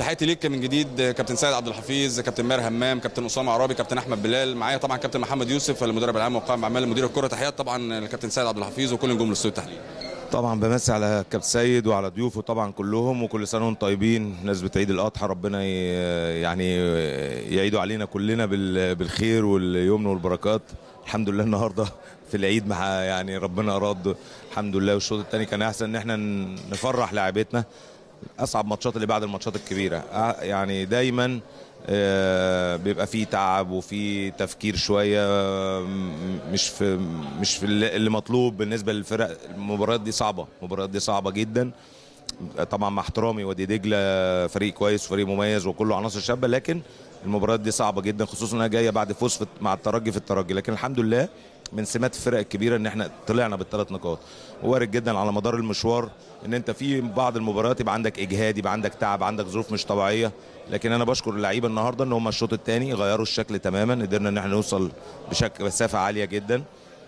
تحياتي ليك من جديد كابتن سيد عبد الحفيظ كابتن ماهر همام كابتن اسامه عرابي كابتن احمد بلال معايا طبعا كابتن محمد يوسف المدرب العام وقائم اعمال مدير الكره تحيات طبعا للكابتن سيد عبد الحفيظ وكل نجوم الاستوديو التحليل طبعا بمسي على كابتن سيد وعلى ضيوفه طبعا كلهم وكل سنه وانتم طيبين نسبة عيد الاضحى ربنا ي- يعني يعيدوا علينا كلنا بال- بالخير واليمن والبركات الحمد لله النهارده في العيد مع يعني ربنا اراد الحمد لله والشوط الثاني كان احسن ان احنا ن- نفرح لاعبتنا اصعب ماتشات اللي بعد الماتشات الكبيره آه، يعني دايما آه، بيبقى فيه تعب وفي تفكير شويه آه، م- مش في مش في اللي اللي مطلوب بالنسبه للفرق المباريات دي صعبه المباريات دي صعبه جدا طبعا مع احترامي وادي دجله فريق كويس وفريق مميز وكله عناصر شابه لكن المباريات دي صعبه جدا خصوصا انها جايه بعد فوز في- مع الترجي في الترجي لكن الحمد لله من سمات الفرق الكبيره ان احنا طلعنا بالثلاث نقاط وارد جدا على مدار المشوار ان انت في بعض المباريات يبقى عندك اجهاد يبقى عندك تعب عندك ظروف مش طبيعيه لكن انا بشكر اللعيبه النهارده ان هم الشوط الثاني غيروا الشكل تماما قدرنا ان احنا نوصل بشكل مسافه عاليه جدا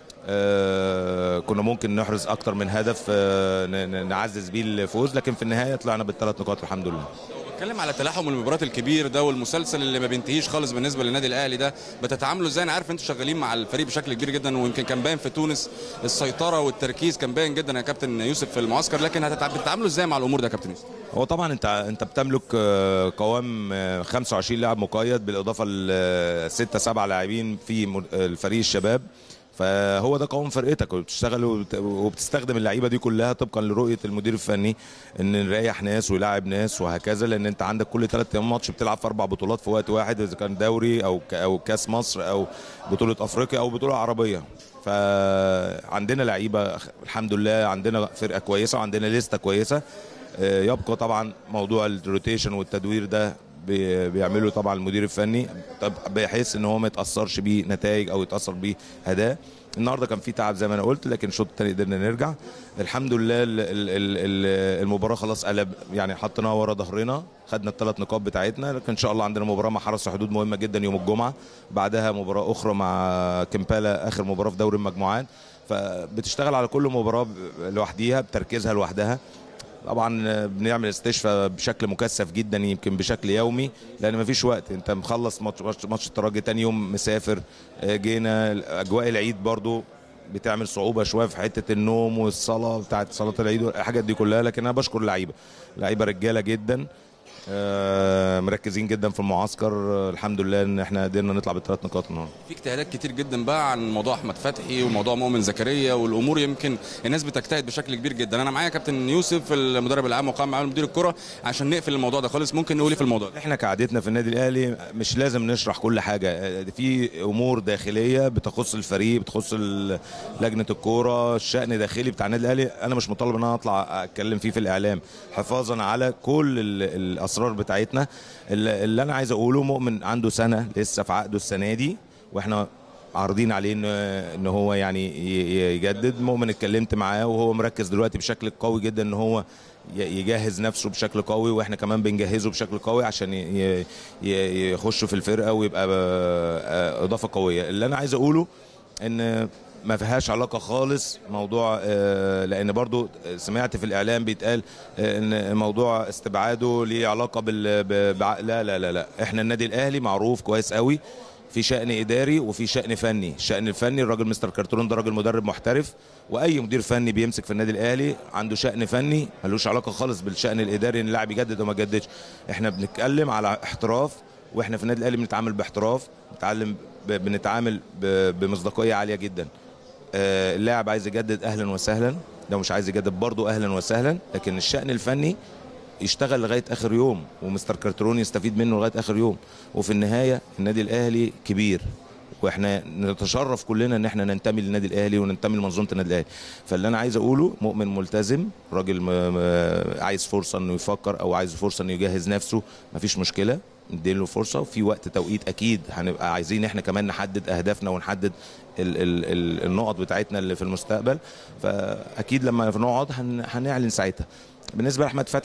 آه، كنا ممكن نحرز اكتر من هدف آه، ن- ن- نعزز بيه الفوز لكن في النهايه طلعنا بالثلاث نقاط الحمد لله بتكلم على تلاحم المباريات الكبير ده والمسلسل اللي ما بينتهيش خالص بالنسبه للنادي الاهلي ده بتتعاملوا ازاي انا عارف انتوا شغالين مع الفريق بشكل كبير جدا ويمكن كان باين في تونس السيطره والتركيز كان باين جدا يا كابتن يوسف في المعسكر لكن هتتع- بتتعاملوا ازاي مع الامور ده يا كابتن يوسف هو طبعا انت انت بتملك آه، قوام آه، 25 لاعب مقيد بالاضافه ل 6 7 لاعبين في م- الفريق الشباب فهو ده قوام فرقتك وبتشتغل وبت- وبتستخدم اللعيبه دي كلها طبقا لرؤيه المدير الفني ان نريح ناس ويلاعب ناس وهكذا لان انت عندك كل ثلاث ايام ماتش بتلعب في اربع بطولات في وقت واحد اذا كان دوري او ك- او كاس مصر او بطوله افريقيا او بطوله عربيه فعندنا لعيبه الحمد لله عندنا فرقه كويسه وعندنا لسته كويسه آه، يبقى طبعا موضوع الروتيشن والتدوير ده بي- بيعمله طبعا المدير الفني طب بحيث ان هو ما يتاثرش بيه نتائج او يتاثر بيه اداء النهارده كان في تعب زي ما انا قلت لكن الشوط الثاني قدرنا نرجع الحمد لله ال- ال- ال- ال- المباراه خلاص قلب يعني حطيناها ورا ظهرنا خدنا الثلاث نقاط بتاعتنا لكن ان شاء الله عندنا مباراه مع حرس الحدود مهمه جدا يوم الجمعه بعدها مباراه اخرى مع كمبالا اخر مباراه في دوري المجموعات فبتشتغل على كل مباراه ب- لوحديها بتركيزها لوحدها طبعا بنعمل استشفاء بشكل مكثف جدا يمكن بشكل يومي لان مفيش وقت انت مخلص ماتش ماتش- ماتش الترجي تاني يوم مسافر آه، جينا اجواء العيد برضو بتعمل صعوبه شويه في حته النوم والصلاه بتاعت صلاه العيد والحاجات دي كلها لكن انا بشكر اللعيبه اللعيبه رجاله جدا آه، مركزين جدا في المعسكر آه، الحمد لله ان احنا قدرنا نطلع بالثلاث نقاط النهارده في اجتهادات كتير جدا بقى عن موضوع احمد فتحي وموضوع مؤمن زكريا والامور يمكن الناس بتجتهد بشكل كبير جدا انا معايا كابتن يوسف المدرب العام وقائم معاون مدير الكره عشان نقفل الموضوع ده خالص ممكن نقول ايه في الموضوع ده احنا كعادتنا في النادي الاهلي مش لازم نشرح كل حاجه في امور داخليه بتخص الفريق بتخص ال- لجنه الكوره الشان داخلي بتاع النادي الاهلي انا مش مطالب ان انا اطلع اتكلم فيه في الاعلام حفاظا على كل ال- الاسرار بتاعتنا اللي اللي انا عايز اقوله مؤمن عنده سنه لسه في عقده السنه دي واحنا عارضين عليه ان ان هو يعني ي- ي- يجدد مؤمن اتكلمت معاه وهو مركز دلوقتي بشكل قوي جدا ان هو ي- يجهز نفسه بشكل قوي واحنا كمان بنجهزه بشكل قوي عشان ي- ي- يخش في الفرقه ويبقى ب- اضافه قويه اللي انا عايز اقوله ان ما فيهاش علاقه خالص موضوع آه، لان برضو سمعت في الاعلام بيتقال آه، ان موضوع استبعاده ليه علاقه بال ب- بع- لا لا لا لا احنا النادي الاهلي معروف كويس قوي في شأن إداري وفي شأن فني، الشأن الفني الراجل مستر كارتون ده راجل مدرب محترف وأي مدير فني بيمسك في النادي الأهلي عنده شأن فني ملوش علاقة خالص بالشأن الإداري إن اللاعب يجدد وما يجددش، إحنا بنتكلم على احتراف واحنا في النادي الأهلي بنتعامل باحتراف، بنتعلم ب- بنتعامل ب- بمصداقية عالية جدا. آه، اللاعب عايز يجدد أهلا وسهلا، لو مش عايز يجدد برضه أهلا وسهلا، لكن الشأن الفني يشتغل لغايه اخر يوم ومستر كارترون يستفيد منه لغايه اخر يوم وفي النهايه النادي الاهلي كبير واحنا نتشرف كلنا ان احنا ننتمي للنادي الاهلي وننتمي لمنظومه النادي الاهلي فاللي انا عايز اقوله مؤمن ملتزم راجل م... م... عايز فرصه انه يفكر او عايز فرصه انه يجهز نفسه مفيش مشكله نديله فرصه وفي وقت توقيت اكيد هنبقى عايزين احنا كمان نحدد اهدافنا ونحدد ال ال ال النقط بتاعتنا اللي في المستقبل فاكيد لما نقعد هن هنعلن ساعتها بالنسبه لاحمد فتحي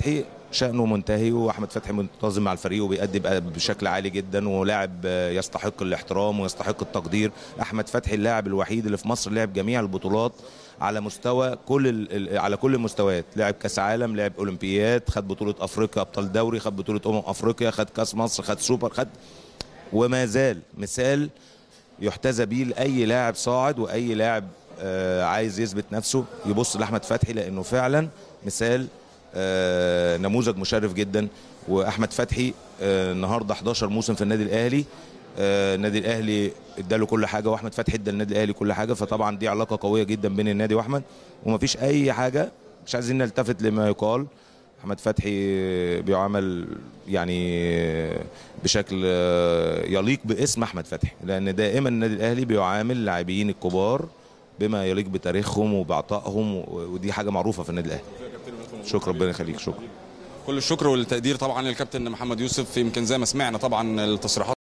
شأنه منتهي واحمد فتحي منتظم مع الفريق وبيأدي بقى بشكل عالي جدا ولاعب آه، يستحق الاحترام ويستحق التقدير احمد فتحي اللاعب الوحيد اللي في مصر لعب جميع البطولات على مستوى كل ال- ال- على كل المستويات لعب كاس عالم لعب اولمبياد خد بطوله افريقيا ابطال دوري خد بطوله امم افريقيا خد كاس مصر خد سوبر خد وما زال مثال يحتذى بيه لاي لاعب صاعد واي لاعب آه، عايز يثبت نفسه يبص لاحمد فتحي لانه فعلا مثال آه، نموذج مشرف جدا واحمد فتحي آه، النهارده 11 موسم في النادي الاهلي آه، النادي الاهلي اداله كل حاجه واحمد فتحي ادى النادي الاهلي كل حاجه فطبعا دي علاقه قويه جدا بين النادي واحمد ومفيش اي حاجه مش عايزين نلتفت لما يقال احمد فتحي بيعامل يعني بشكل يليق باسم احمد فتحي لان دائما النادي الاهلي بيعامل اللاعبين الكبار بما يليق بتاريخهم وبعطائهم ودي حاجه معروفه في النادي الاهلي شكرا ربنا يخليك شكرا كل الشكر والتقدير طبعا للكابتن محمد يوسف يمكن زي ما سمعنا طبعا التصريحات